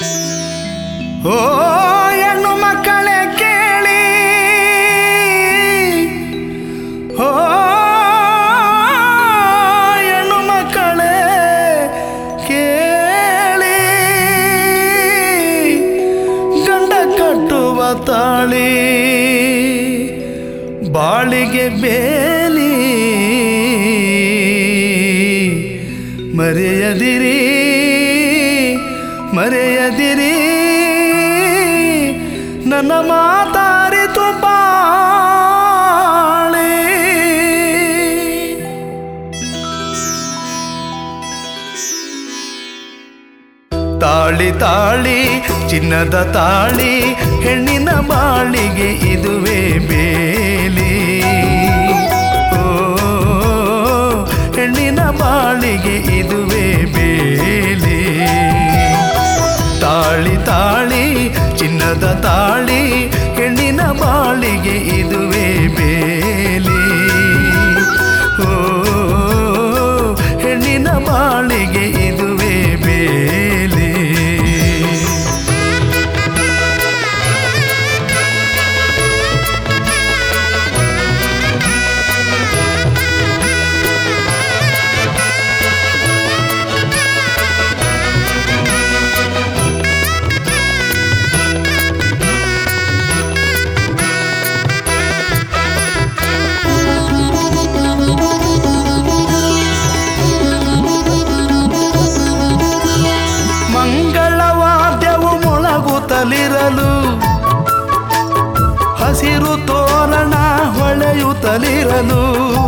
ಓ ಹೆಣ್ಣು ಮಕ್ಕಳೇ ಕೇಳಿ ಓ ಹೆಣ್ಣು ಮಕ್ಕಳೇ ಕೇಳಿ ಗಂಡ ಕಟ್ಟುವ ತಾಳಿ ಬಾಳಿಗೆ ಬೇಲಿ ಮರೆಯದಿರಿ ಮರೆಯದಿರಿ ನನ್ನ ಮಾತಾರಿತು ಬಾಳೆ ತಾಳಿ ತಾಳಿ ಚಿನ್ನದ ತಾಳಿ ಹೆಣ್ಣಿನ ಬಾಳಿಗೆ ಇದುವೇ ಬೇಲಿ ಓ ಹೆಣ್ಣಿನ ಬಾಳಿಗೆ ಇದುವೇ ಬೇಲಿ ತಾಳಿ ತಾಳಿ ಚಿನ್ನದ ತಾಳಿ ಹೆಣ್ಣಿನ ಬಾಳಿಗೆ ಇದುವೇ ಬೇಲಿ ಓ ಹೆಣ್ಣಿನ ಬಾಳಿಗೆ ಇದುವೇ ಬೇಲಿ ಮಂಗಳವಾದ್ಯವು ಮೊಳಗುತ್ತಲಿರಲು ಹಸಿರು ತೋರಣ ಹೊಳೆಯುತ್ತಲಿರಲು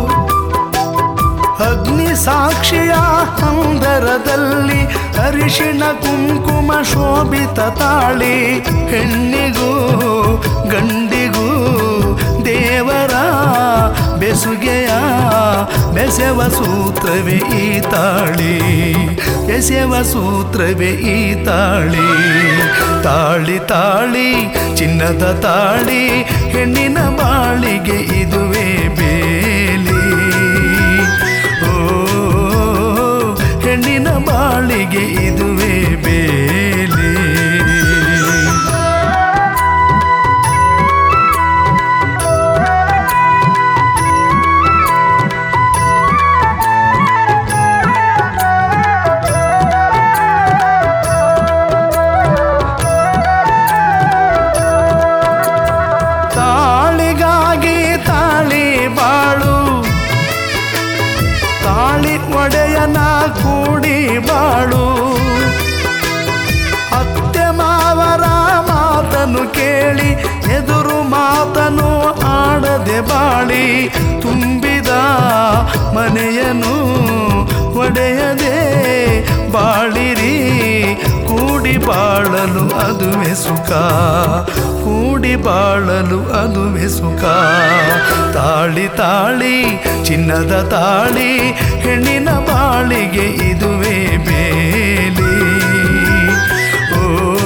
ಅಗ್ನಿ ಸಾಕ್ಷಿಯ ಹಂದರದಲ್ಲಿ ಅರಿಶಿಣ ಕುಂಕುಮ ಶೋಭಿತ ತಾಳಿ ಹೆಣ್ಣಿಗೂ ಗಂಡಿಗೂ ದೇವರ ಬೆಸುಗೆಯ ಬೆಸೆವ ಸೂತ್ರವೇ ಈ ತಾಳಿ ಬೆಸೆವ ಸೂತ್ರವೇ ಈ ತಾಳಿ ತಾಳಿ ತಾಳಿ ಚಿನ್ನದ ತಾಳಿ ಹೆಣ್ಣಿನ ಬಾಳಿಗೆ ಇದುವೇ ಬೇಲಿ ಓ ಹೆಣ್ಣಿನ ಬಾಳಿಗೆ ಇದುವೇ ಬೇಲಿ ತಾಳಿಗಾಗಿ ತಾಳಿ ಬಾಳು ತಾಳಿ ಒಡೆಯನ ಕೂಡಿ ಬಾಳು ಅತ್ತೆ ಮಾವರ ಮಾತನು ಕೇಳಿ ಎದುರು ಮಾತನು ಆಡದೆ ಬಾಳಿ ತುಂಬಿದ ಮನೆಯನು ಒಡೆಯದೆ ಬಾಳಿರಿ ಕೂಡಿ ಬಾಳಲು ಅದುವೆ ಸುಖ ಕೂಡಿ ಬಾಳಲು ಅದುವೆ ಸುಖ ತಾಳಿ ತಾಳಿ ಚಿನ್ನದ ತಾಳಿ ಹೆಣ್ಣಿನ ಬಾಳಿಗೆ ಇದುವೇ ಬೇಲಿ ಓ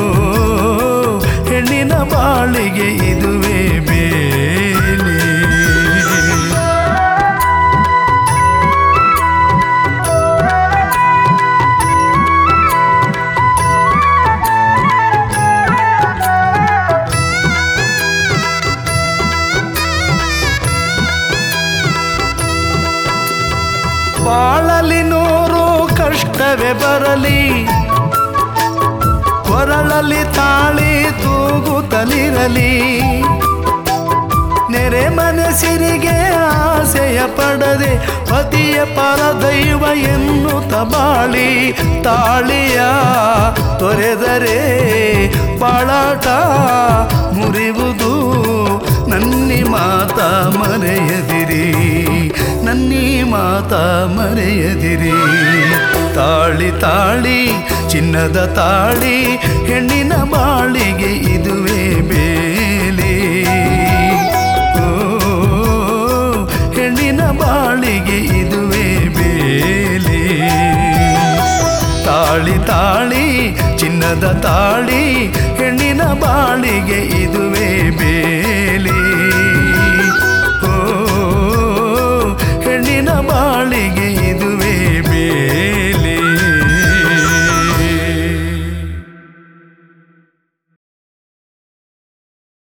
ಹೆಣ್ಣಿನ ಬಾಳಿಗೆ ಇದುವೇ ಬೇಲಿ ಬಾಳಲಿ ನೂರು ಕಷ್ಟವೇ ಬರಲಿ ಕೊರಳಲ್ಲಿ ತಾಳಿ ತೂಗುತ್ತಲಿರಲಿ ನೆರೆ ಮನಸ್ಸಿರಿಗೆ ಆಸೆಯ ಪಡದೆ ಪತಿಯ ಪರದೈವ ಎನ್ನುತ್ತ ಬಾಳಿ ತಾಳಿಯ ತೊರೆದರೆ ಬಾಳಾಟ ಮುರಿವುದು ನನ್ನಿ ಮಾತ ಮರೆಯದಿರಿ ನನ್ನಿ ಮಾತ ಮರೆಯದಿರಿ ತಾಳಿ ತಾಳಿ ಚಿನ್ನದ ತಾಳಿ ಹೆಣ್ಣಿನ ಬಾಳಿಗೆ ಇದುವೇ ಬೇಲಿ ಓ ಹೆಣ್ಣಿನ ಬಾಳಿಗೆ ಇದುವೇ ಬೇಲಿ ತಾಳಿ ತಾಳಿ ಚಿನ್ನದ ತಾಳಿ ಹೆಣ್ಣಿನ ಬಾಳಿಗೆ ಇದುವೇ ಬೇಲಿ